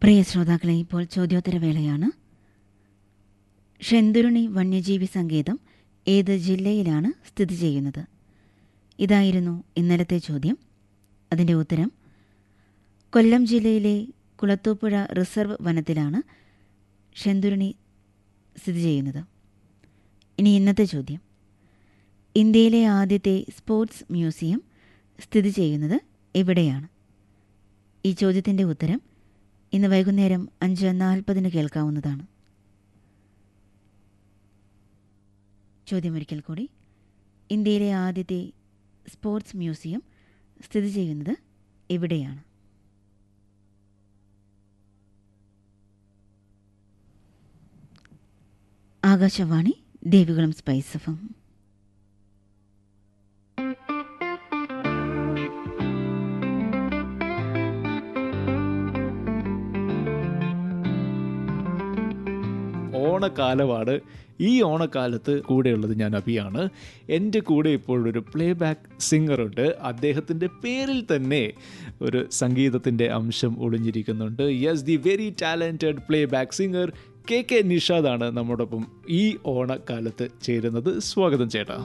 പ്രിയ ശ്രോതാക്കളെ ഇപ്പോൾ ചോദ്യോത്തരവേളയാണ് ഷെന്തുരുണി വന്യജീവി സങ്കേതം ഏത് ജില്ലയിലാണ് സ്ഥിതി ചെയ്യുന്നത് ഇതായിരുന്നു ഇന്നലത്തെ ചോദ്യം അതിൻ്റെ ഉത്തരം കൊല്ലം ജില്ലയിലെ കുളത്തൂപ്പുഴ റിസർവ് വനത്തിലാണ് ഷെന്തുരുണി സ്ഥിതി ചെയ്യുന്നത് ഇനി ഇന്നത്തെ ചോദ്യം ഇന്ത്യയിലെ ആദ്യത്തെ സ്പോർട്സ് മ്യൂസിയം സ്ഥിതി ചെയ്യുന്നത് എവിടെയാണ് ഈ ചോദ്യത്തിൻ്റെ ഉത്തരം ഇന്ന് വൈകുന്നേരം അഞ്ച് നാൽപ്പതിന് കേൾക്കാവുന്നതാണ് ചോദ്യമൊരിക്കൽ കൂടി ഇന്ത്യയിലെ ആദ്യത്തെ സ്പോർട്സ് മ്യൂസിയം സ്ഥിതി ചെയ്യുന്നത് എവിടെയാണ് Akashvani Devikulam spice F M ഓണക്കാലമാണ് ഈ ഓണക്കാലത്ത് കൂടെയുള്ളത് ഞാൻ അഭിയാണ് എൻ്റെ കൂടെ ഇപ്പോഴൊരു പ്ലേ ബാക്ക് സിംഗറുണ്ട് അദ്ദേഹത്തിൻ്റെ പേരിൽ തന്നെ ഒരു സംഗീതത്തിൻ്റെ അംശം ഒളിഞ്ഞിരിക്കുന്നുണ്ട് yes the very talented playback singer K K നിഷാദാണ് നമ്മോടൊപ്പം ഈ ഓണക്കാലത്ത് ചേരുന്നത് സ്വാഗതം ചേട്ടാ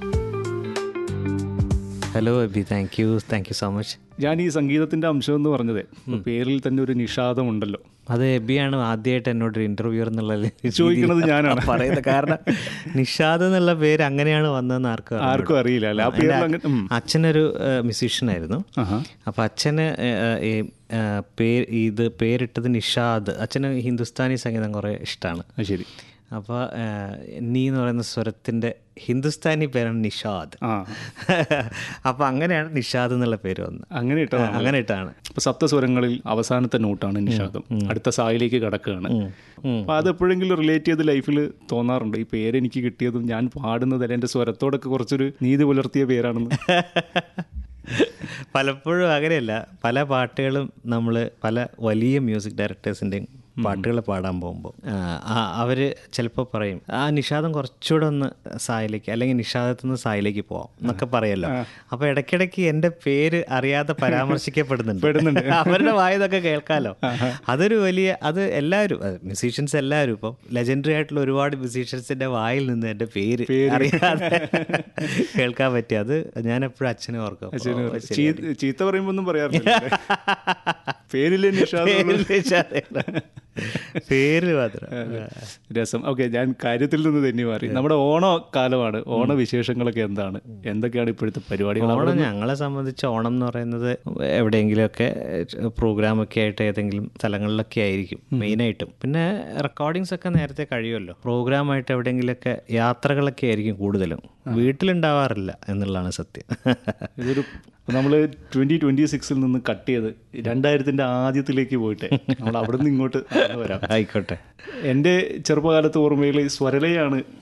hello Abhi thank you thank you so much ഞാൻ ഈ സംഗീതത്തിൻ്റെ അംശം എന്ന് പറഞ്ഞത് പേരിൽ തന്നെ ഒരു നിഷാദമുണ്ടല്ലോ അത് എബിയാണ് ആദ്യമായിട്ട് എന്നോട് ഇന്റർവ്യൂ എന്നുള്ള രീതിയിൽ ചോദിക്കുന്നത് ഞാനാണ്. പറയുന്നത് കാരണം നിഷാദ് എന്നുള്ള പേര് അങ്ങനെയാണ് വന്നതെന്ന് ആർക്കും അറിഞ്ഞൂടാ. ആർക്കും അറിയില്ല അല്ലേ ആ പേരിൽ അങ്ങനെ ഉം. അച്ഛനൊരു മ്യൂസീഷ്യൻ ആയിരുന്നു ആഹാ. അപ്പോൾ അച്ഛന് ഏഹ്, ഈ ഏഹ്, പേര് ഇത് പേരിട്ടത് നിഷാദ് അച്ഛന് ഹിന്ദുസ്ഥാനി സംഗീതം കുറേ ഇഷ്ടമാണ് അത് ശരി അപ്പോൾ നീ എന്ന് പറയുന്ന സ്വരത്തിൻ്റെ ഹിന്ദുസ്ഥാനി പേരാണ് നിഷാദ് ആ അപ്പോൾ അങ്ങനെയാണ് നിഷാദ് എന്നുള്ള പേര് വന്നത് അങ്ങനെ ഇട്ടോ അങ്ങനെ ഇട്ടാണ് അപ്പൊ സപ്തസ്വരങ്ങളിൽ അവസാനത്തെ നോട്ടാണ് നിഷാദം അടുത്ത സായിലേക്ക് കടക്കുകയാണ് അപ്പൊ അത് എപ്പോഴെങ്കിലും റിലേറ്റ് ചെയ്ത് ലൈഫിൽ തോന്നാറുണ്ട് ഈ പേര് എനിക്ക് കിട്ടിയതും ഞാൻ പാടുന്നത് എൻ്റെ സ്വരത്തോടൊക്കെ കുറച്ചൊരു നീതി പുലർത്തിയ പേരാണെന്ന് പലപ്പോഴും അങ്ങനെയല്ല പല പാട്ടുകളും നമ്മൾ പല വലിയ മ്യൂസിക് ഡയറക്ടേഴ്സിൻ്റെയും പാട്ടുകൾ പാടാൻ പോകുമ്പോൾ അവർ ചിലപ്പോൾ പറയും ആ നിഷാദം കുറച്ചുകൂടെ ഒന്ന് സായിലേക്ക് അല്ലെങ്കിൽ നിഷാദത്തിൽ നിന്ന് സായിലേക്ക് പോവാം എന്നൊക്കെ പറയല്ലോ അപ്പോൾ ഇടയ്ക്കിടയ്ക്ക് എൻ്റെ പേര് അറിയാതെ പരാമർശിക്കപ്പെടുന്നുണ്ട് പെടുന്നുണ്ട്. അവരുടെ വായതൊക്കെ കേൾക്കാലോ അതൊരു വലിയ അത് എല്ലാവരും മ്യൂസീഷ്യൻസ് എല്ലാവരും ഇപ്പം ലെജൻഡറി ആയിട്ടുള്ള ഒരുപാട് മ്യൂസീഷ്യൻസിൻ്റെ വായിൽ നിന്ന് എൻ്റെ പേര് അറിയാതെ കേൾക്കാൻ പറ്റി അത് ഞാൻ എപ്പോഴും അച്ഛനെ ഓർക്കും ഓ, ശരി. ചീ- ചീത്ത പറയുമ്പോ ഒന്നും പറയാറില്ല പേരിലെ നിഷാദ് പേരിൽ നിഷാദ്. പേര് മാത്രം രസം ഓക്കെ ഞാൻ കാര്യത്തിൽ നിന്ന് തന്നെ മാറി നമ്മുടെ ഓണ കാലമാണ് ഓണ വിശേഷങ്ങളൊക്കെ എന്താണ് എന്തൊക്കെയാണ് ഇപ്പോഴത്തെ പരിപാടികൾ ഓണം ഞങ്ങളെ സംബന്ധിച്ച് ഓണം എന്ന് പറയുന്നത് എവിടെയെങ്കിലുമൊക്കെ പ്രോഗ്രാമൊക്കെ ആയിട്ട് ഏതെങ്കിലും സ്ഥലങ്ങളിലൊക്കെ ആയിരിക്കും മെയിനായിട്ടും പിന്നെ റെക്കോർഡിങ്സ് ഒക്കെ നേരത്തെ കഴിയുമല്ലോ പ്രോഗ്രാമായിട്ട് എവിടെയെങ്കിലുമൊക്കെ യാത്രകളൊക്കെ ആയിരിക്കും കൂടുതലും വീട്ടിലുണ്ടാവാറില്ല എന്നുള്ളതാണ് സത്യം ഇതൊരു നമ്മൾ ട്വന്റി ട്വന്റി സിക്സിൽ നിന്ന് കട്ട് ചെയ്ത് രണ്ടായിരത്തിന്റെ ആദ്യത്തിലേക്ക് പോയിട്ട് നമ്മൾ അവിടെ നിന്ന് ഇങ്ങോട്ട് നടന്നു വരാം ആയിക്കോട്ടെ എൻ്റെ ചെറുപ്പകാലത്ത് ഓർമ്മയിൽ സ്വരലയാണ്